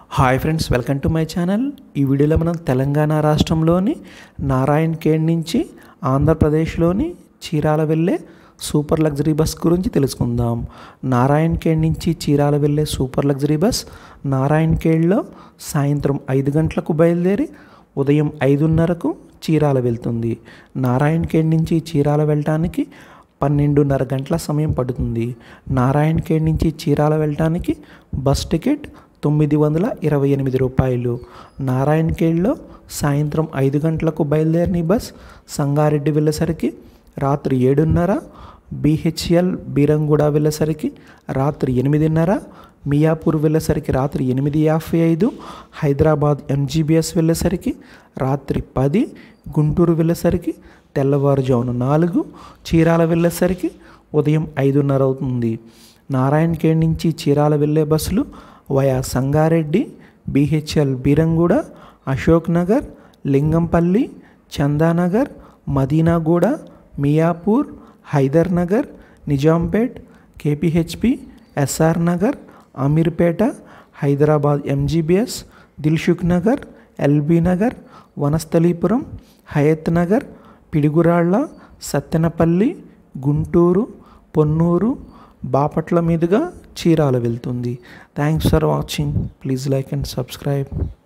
hi friends welcome to my channel ఈ వీడియోలో మనం తెలంగాణ రాష్ట్రంలోని నారాయణ్ ఖేడ్ నుంచి ఆంధ్రప్రదేశ్లోని చీరాల వెళ్ళే సూపర్ లగ్జరీ బస్ గురించి తెలుసుకుందాం నారాయణ్ ఖేడ్ నుంచి చీరాల వెళ్ళే సూపర్ లగ్జరీ బస్ నారాయణ్ ఖేడ్లో సాయంత్రం ఐదు గంటలకు బయలుదేరి ఉదయం ఐదున్నరకు చీరాల వెళ్తుంది నారాయణ్ ఖేడ్ నుంచి చీరాల వెళ్ళటానికి పన్నెండున్నర గంటల సమయం పడుతుంది నారాయణ్ ఖేడ్ నుంచి చీరాల వెళ్ళటానికి బస్ టికెట్ తొమ్మిది వందల ఇరవై ఎనిమిది రూపాయలు నారాయణ్ ఖేడ్లో సాయంత్రం ఐదు గంటలకు బయలుదేరిన ఈ బస్ సంగారెడ్డి వెళ్ళేసరికి రాత్రి ఏడున్నర బీహెచ్ఎల్ బీరంగూడ వెళ్ళేసరికి రాత్రి ఎనిమిదిన్నర మియాపూర్ వెళ్ళేసరికి రాత్రి ఎనిమిది యాభై ఐదు హైదరాబాద్ ఎంజీబీఎస్ వెళ్ళేసరికి రాత్రి పది గుంటూరు వెళ్ళేసరికి తెల్లవారుజామున నాలుగు చీరాల వెళ్ళేసరికి ఉదయం ఐదున్నర అవుతుంది నారాయణ్ ఖేడ్ నుంచి చీరాల వెళ్ళే బస్సులు via Sangareddy BHEL Beeramguda Ashok Nagar Lingampally Chandanagar Madinaguda Miyapur Hyder Nagar Nizampet KPHB SR Nagar Ameerpet Hyderabad MGBS Dilsukh Nagar LB Nagar Vanasthalipuram Hayath Nagar Piduguralla Sattenapalli Guntur Ponnur Bapatla మీదుగా చీరాల వెళ్తుంది thanks for watching please like and subscribe